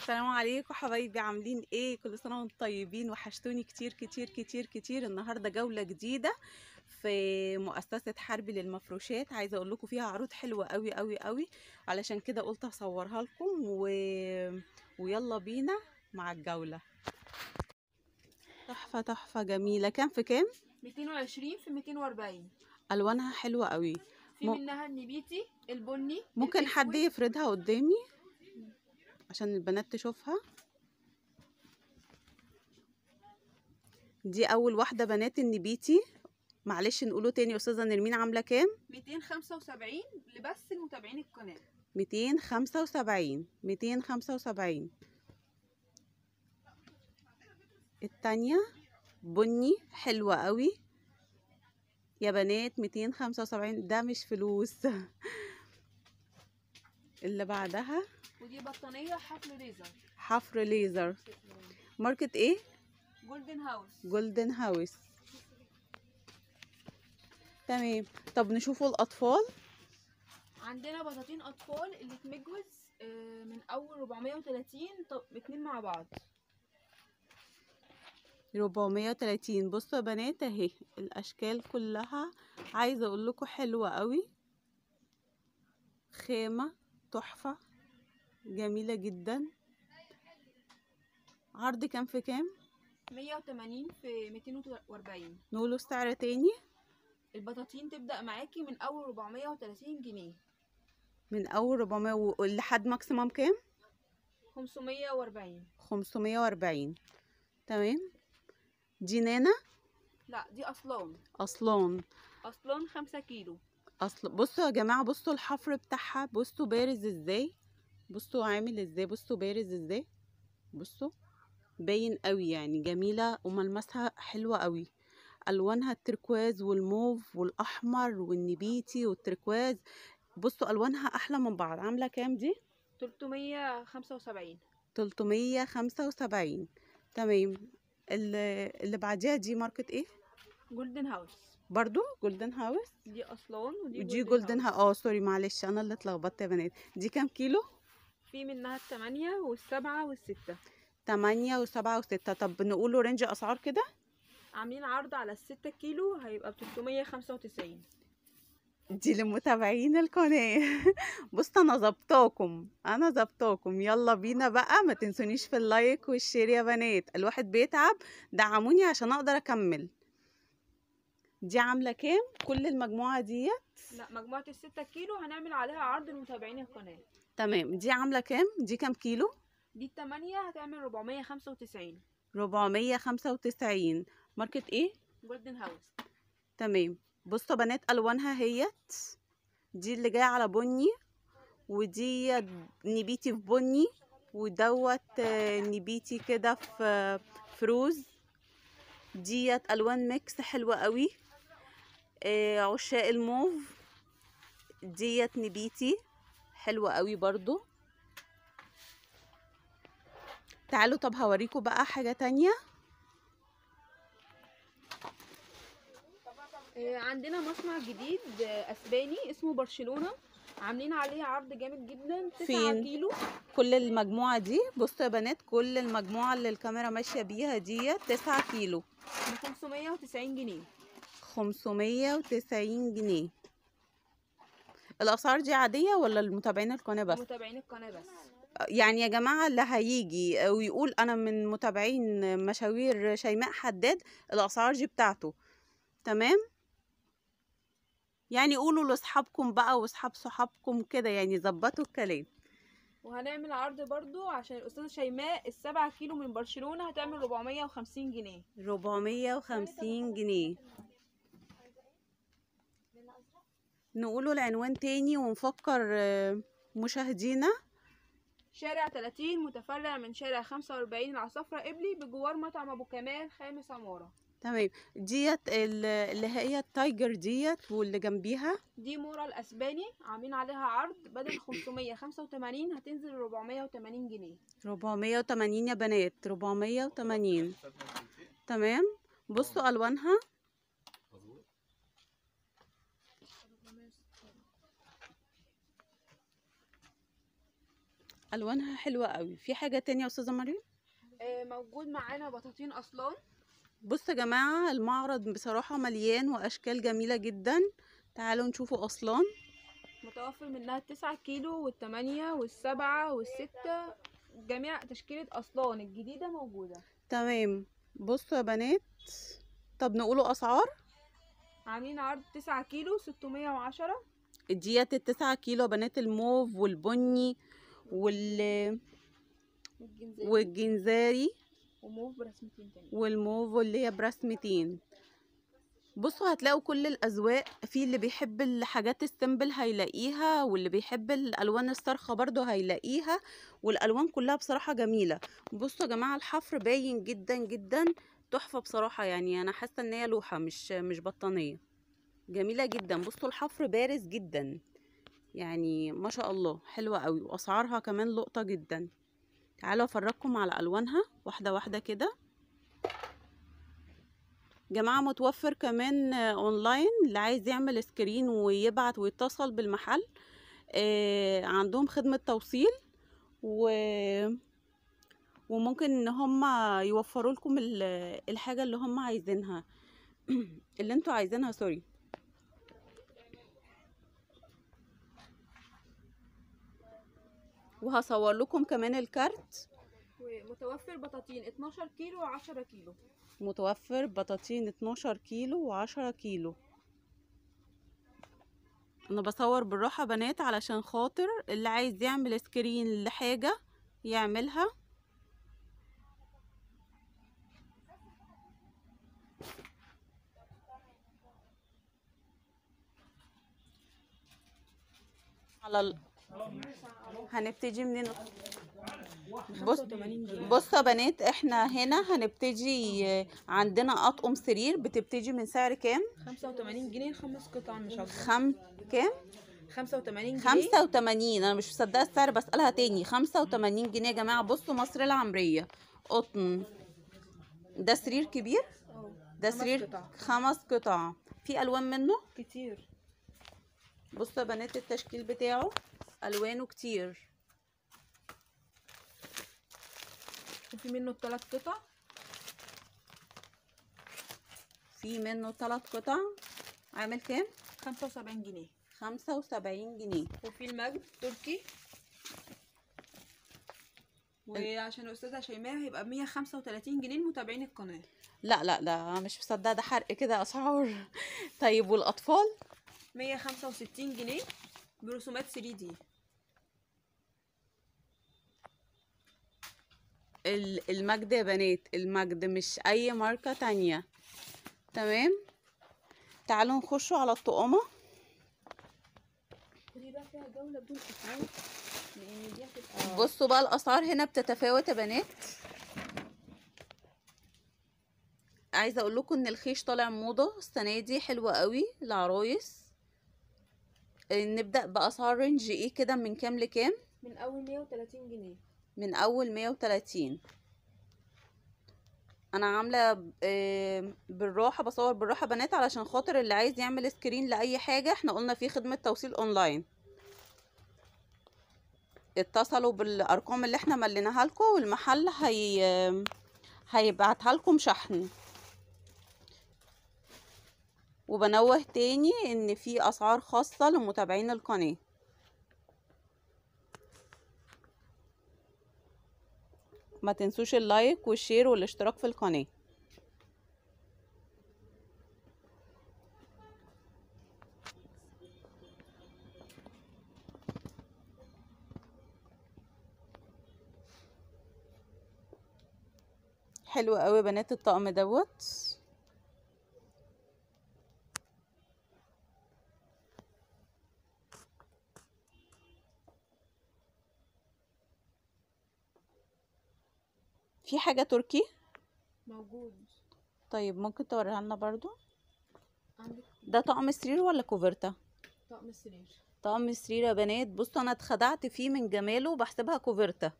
السلام عليكم حبايبي عاملين ايه كل سنه وانتم طيبين وحشتوني كتير كتير كتير كتير النهارده جوله جديده في مؤسسه حربي للمفروشات عايزه اقول لكم فيها عروض حلوه قوي قوي قوي علشان كده قلت اصورها لكم و... ويلا بينا مع الجوله تحفه تحفه جميله كام في كام 220 في 240 الوانها حلوه قوي في م- منها النبيتي البني ممكن الأسود. حد يفردها قدامي عشان البنات تشوفها دي اول واحده بنات النبيتي معلش نقوله تاني يا استاذه نرمين عامله كام 275 لبس المتابعين القناه 275 275 التانية بني حلوة قوي يا بنات 275 ده مش فلوس اللي بعدها ودي بطانيه حفل ليزر حفر ليزر ماركت ايه جولدن هاوس جولدن هاوس تمام طب نشوفوا الاطفال عندنا بطاطين اطفال اللي تمجوز آه، من اول 430 طب اتنين مع بعض 430 بصوا يا بنات اهي الاشكال كلها عايزه اقول لكم حلوه قوي خامه تحفه جميله جدا عرض كام في كام 180 في 240 نقوله السعر تاني البطاطين تبدأ معاكي من اول 430 جنيه من اول 400 و- لحد ماكسيمم كام 540 540 تمام دي نانا لا دي اصلان اصلان اصلان 5 كيلو اصل بصوا يا جماعه بصوا الحفر بتاعها بصوا بارز ازاي بصوا عامل ازاي بصوا بارز ازاي بصوا باين قوي يعني جميله وملمسها حلوه قوي الوانها التركواز والموف والاحمر والنبيتي والتركواز بصوا الوانها احلى من بعض عامله كام دي 375 375 تمام اللي, اللي بعديها دي ماركت ايه جولدن هاوس برضو جولدن هاوس دي اصلان ودي ودي جولدن هاوس. ها اه سوري معلش انا اللي اتلخبطت يا بنات دي كام كيلو في منها الثمانية والسبعة والستة تمانية وسبعة وستة طب نقوله رينج أسعار كده عاملين عرض على الستة كيلو هيبقى بتلتمية خمسة وتسعين دي لمتابعين القناة بصوا أنا ظبطاكم أنا ظبطاكم يلا بينا بقى ما تنسونيش في اللايك والشير يا بنات الواحد بيتعب دعموني عشان أقدر أكمل دي عاملة كام كل المجموعة ديت لا مجموعة الستة كيلو هنعمل عليها عرض لمتابعين القناة تمام دي عاملة كام دي كام كيلو دي التمانية هتعمل ربعمية خمسة وتسعين 495 ماركت ايه جولدن هاوس تمام بصوا بنات الوانها هيت دي اللي جايه على بني ودي نبيتي في بني ودوت آه، نبيتي كده في فروز ديت الوان ميكس حلوه قوي آه، عشاق الموف ديت نبيتي حلوه قوي برضو تعالوا طب هوريكم بقى حاجه تانية آه، عندنا مصنع جديد آه، اسباني اسمه برشلونة عاملين عليه عرض جامد جدا تسعة فين؟ كيلو كل المجموعة دي بصوا يا بنات كل المجموعة اللي الكاميرا ماشية بيها دي تسعة كيلو ب 590 جنيه خمسمية وتسعين جنيه الأسعار دي عادية ولا المتابعين القناة بس؟ متابعين القناة بس يعني يا جماعة اللي هيجي ويقول أنا من متابعين مشاوير شيماء حداد الأسعار دي بتاعته تمام؟ يعني قولوا لأصحابكم بقى وأصحاب صحابكم كده يعني ظبطوا الكلام وهنعمل عرض برضو عشان الأستاذة شيماء السبعة كيلو من برشلونة هتعمل 450 جنيه 450 جنيه نقوله العنوان تاني ونفكر آه، مشاهدينا شارع 30 متفرع من شارع 45 العصافرة قبلي بجوار مطعم أبو كمال خامس عمارة تمام ديت ال- اللي هي التايجر ديت واللي جنبيها دي مورا الأسباني عاملين عليها عرض بدل 585 هتنزل 480 جنيه 480 يا بنات 480 تمام بصوا الوانها الوانها حلوه قوي في حاجه تانية يا استاذه مريم آه، موجود معانا بطاطين اصلان بصوا يا جماعه المعرض بصراحه مليان واشكال جميله جدا تعالوا نشوفوا اصلان متوفر منها التسعة كيلو والتمانية والسبعة والستة جميع تشكيلة أصلان الجديدة موجودة تمام بصوا يا بنات طب نقولوا اسعار عاملين عرض تسعة كيلو ستمية وعشرة ديت التسعة كيلو بنات الموف والبني وال... والجنزير والجنزاري وموف برسمتين تاني والموف اللي هي برسمتين بصوا هتلاقوا كل الأذواق في اللي بيحب الحاجات السيمبل هيلاقيها واللي بيحب الألوان الصارخة برضو هيلاقيها والألوان كلها بصراحة جميلة بصوا يا جماعة الحفر باين جدا جدا تحفة بصراحة يعني أنا حاسة إن هي لوحة مش مش بطانية جميلة جدا بصوا الحفر بارز جدا يعني ما شاء الله حلوة قوي وأسعارها كمان لقطة جدا تعالوا أفرجكم على ألوانها واحدة واحدة كده جماعة متوفر كمان آه، اونلاين اللي عايز يعمل سكرين ويبعت ويتصل بالمحل آه، عندهم خدمة توصيل و وممكن ان هم يوفروا لكم ال- الحاجة اللي هم عايزينها اللي انتوا عايزينها سوري وهصور لكم كمان الكارت ومتوفر بطاطين 12 كيلو و10 كيلو متوفر بطاطين 12 كيلو و10 كيلو انا بصور بالراحة بنات علشان خاطر اللي عايز يعمل سكرين لحاجة يعملها على ال... هنبتدي منين بص 85 جنيه بصوا يا بنات احنا هنا هنبتدي آه، عندنا اطقم سرير بتبتدي من سعر كام 85 جنيه خمس قطع مش اكتر خم كام 85 جنيه 85 انا مش مصدقه السعر بسالها تاني 85 جنيه يا جماعه بصوا مصر العمريه قطن ده سرير كبير أهو، ده خمس سرير قطع. خمس قطع في الوان منه كتير بصوا يا بنات التشكيل بتاعه الوانه كتير وفي منه الثلاث قطع في منه ثلاث قطع عامل كام 75 جنيه 75 جنيه وفي المجد تركي وعشان الاستاذه شيماء هيبقى ب 135 جنيه لمتابعين القناه لا لا لا مش مصدقه ده حرق كده اسعار طيب والاطفال 165 جنيه برسومات 3 دي ال- المجد يا بنات المجد مش اي ماركة تانية تمام تعالوا نخشوا على الطقمة ودي بقى فيها جوله بدون اسعار لان دي هتبقى بصوا بقى الاسعار هنا بتتفاوت يا بنات عايزه اقول لكم ان الخيش طالع موضه السنه دي حلوه قوي العرايس آه، نبدا باسعار رينج ايه كده من كام لكام من اول 130 جنيه من اول 130 انا عامله آه، بالراحه بصور بالراحه بنات علشان خاطر اللي عايز يعمل سكرين لاي حاجه احنا قلنا في خدمه توصيل اونلاين اتصلوا بالارقام اللي احنا مليناها لكم والمحل هي هيبعتها لكم شحن وبنوه تاني ان في اسعار خاصه لمتابعين القناه ما تنسوش اللايك والشير والاشتراك في القناة حلو قوي بنات الطقم دوت في حاجة تركي موجود طيب ممكن توريها لنا برضو عندك ده طقم سرير ولا كوفرتا طقم السرير طقم سرير يا بنات بصوا انا اتخدعت فيه من جماله وبحسبها كوفرتا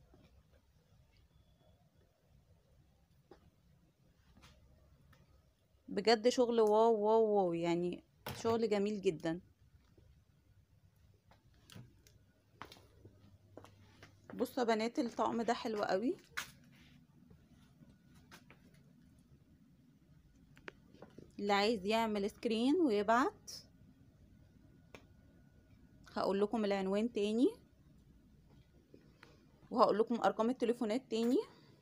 بجد شغل واو واو واو يعني شغل جميل جدا بصوا يا بنات الطقم ده حلو قوي اللي عايز يعمل سكرين ويبعت هقول لكم العنوان تاني وهقول لكم ارقام التليفونات تاني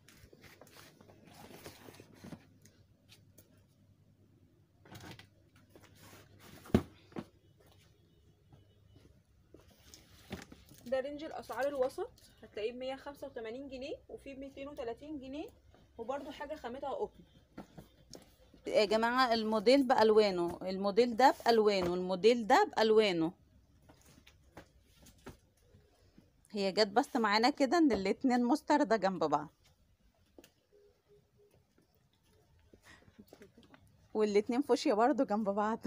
ده رينج الاسعار الوسط هتلاقيه ب 185 جنيه وفي ب 230 جنيه وبرده حاجه خامتها قطن يا جماعة الموديل بألوانه الموديل ده بألوانه الموديل ده بألوانه هي جت بس معانا كده ان الاتنين مستردة جنب بعض والاتنين فوشيا برضو جنب بعض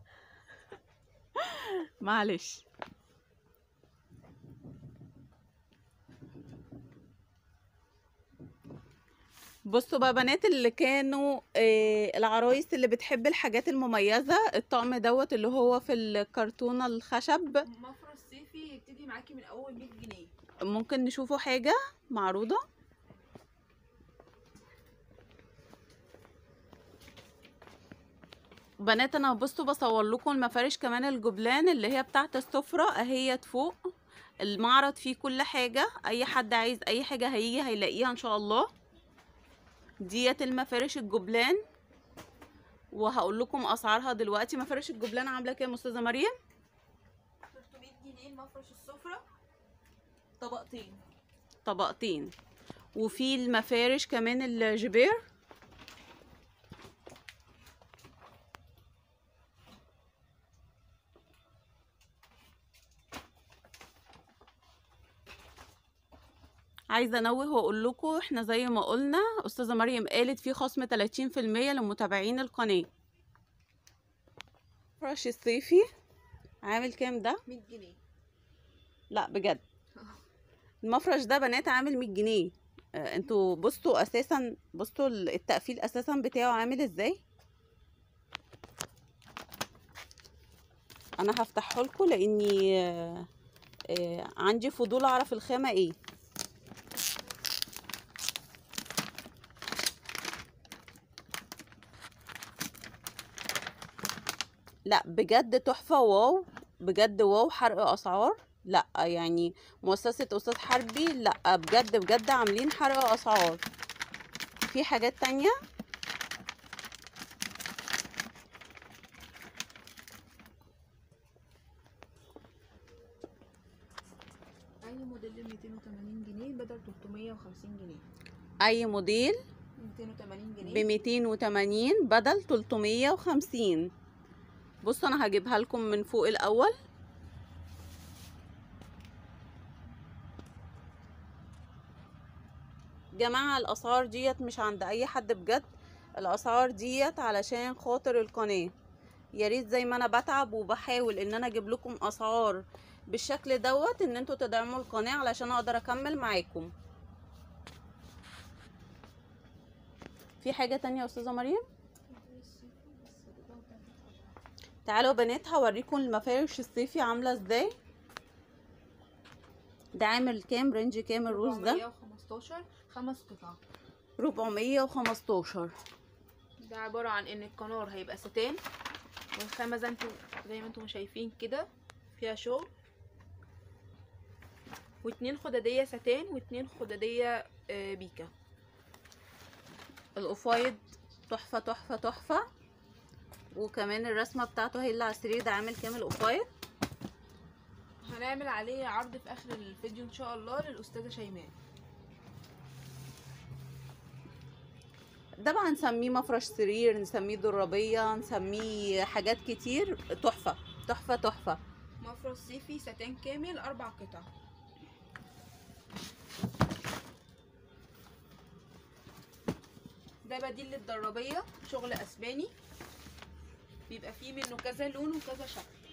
معلش بصوا بقى بنات اللي كانوا آه العرايس اللي بتحب الحاجات المميزة الطقم دوت اللي هو في الكرتونة الخشب مفرش صيفي يبتدي معاكي من اول 100 جنيه ممكن نشوفوا حاجة معروضة بنات انا بصوا بصور لكم المفارش كمان الجبلان اللي هي بتاعت السفرة اهيت فوق المعرض فيه كل حاجة اي حد عايز اي حاجة هيجي هيلاقيها ان شاء الله ديت المفارش الجبلان وهقول لكم اسعارها دلوقتي مفارش الجبلان عامله كام يا استاذه مريم 300 جنيه المفرش السفرة طبقتين طبقتين وفي المفارش كمان الجبير عايزه انوه واقول لكم احنا زي ما قلنا استاذه مريم قالت في خصم 30% لمتابعين القناه فرش الصيفي عامل كام ده 100 جنيه لا بجد المفرش ده بنات عامل 100 جنيه آه، انتوا بصوا اساسا بصوا التقفيل اساسا بتاعه عامل ازاي انا هفتحه لكم لاني آه، آه، عندي فضول اعرف الخامه ايه لا بجد تحفه واو بجد واو حرق اسعار لا يعني مؤسسة أستاذ حربي لا بجد بجد عاملين حرق أسعار في حاجات تانية اي موديل 280 جنيه بدل 350 جنيه أي موديل 280 ب جنيه 280 بدل 350 بصوا أنا هجيبها لكم من فوق الأول جماعة الأسعار ديت مش عند أي حد بجد الأسعار ديت علشان خاطر القناة يا ريت زي ما أنا بتعب وبحاول إن أنا أجيب لكم أسعار بالشكل دوت إن انتوا تدعموا القناة علشان أقدر أكمل معاكم في حاجة تانية يا أستاذة مريم تعالوا يا بنات هوريكم المفارش الصيفي عاملة ازاي ده عامل كام رينج كام الروز ده 415 خمس قطع 415 ده عبارة عن ان القنار هيبقى ستان والخامة زي انتوا زي ما انتم شايفين كده فيها شغل واتنين خدادية ستان واتنين خدادية آه، بيكا القفايض تحفة تحفة تحفة وكمان الرسمة بتاعته هي اللي على السرير ده عامل كام القفايض هنعمل عليه عرض في اخر الفيديو ان شاء الله للاستاذة شيماء ده بقى نسميه مفرش سرير نسميه درابية نسميه حاجات كتير تحفة تحفة تحفة مفرش صيفي ستان كامل اربع قطع ده بديل للدرابية شغل اسباني بيبقى فيه منه كذا لون وكذا شكل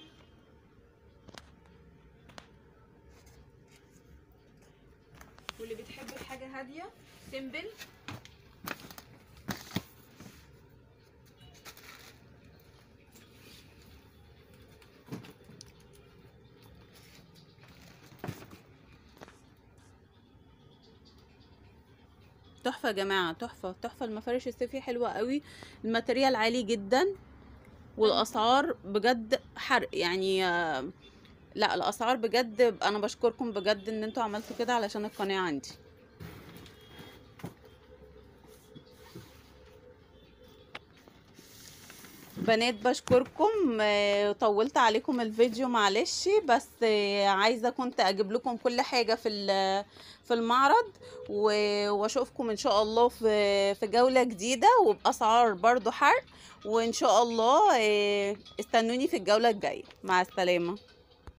واللي بتحب الحاجة هادية سيمبل تحفه يا جماعه تحفه تحفه المفارش الصيفي حلوه قوي الماتريال عالي جدا والاسعار بجد حرق يعني آه، لا الاسعار بجد انا بشكركم بجد ان انتوا عملتوا كده علشان القناه عندي بنات بشكركم آه، طولت عليكم الفيديو معلش بس آه، عايزه كنت اجيب لكم كل حاجه في ال- في المعرض و- واشوفكم ان شاء الله في في جوله جديده وباسعار برضو حرق وان شاء الله آه، استنوني في الجوله الجايه مع السلامه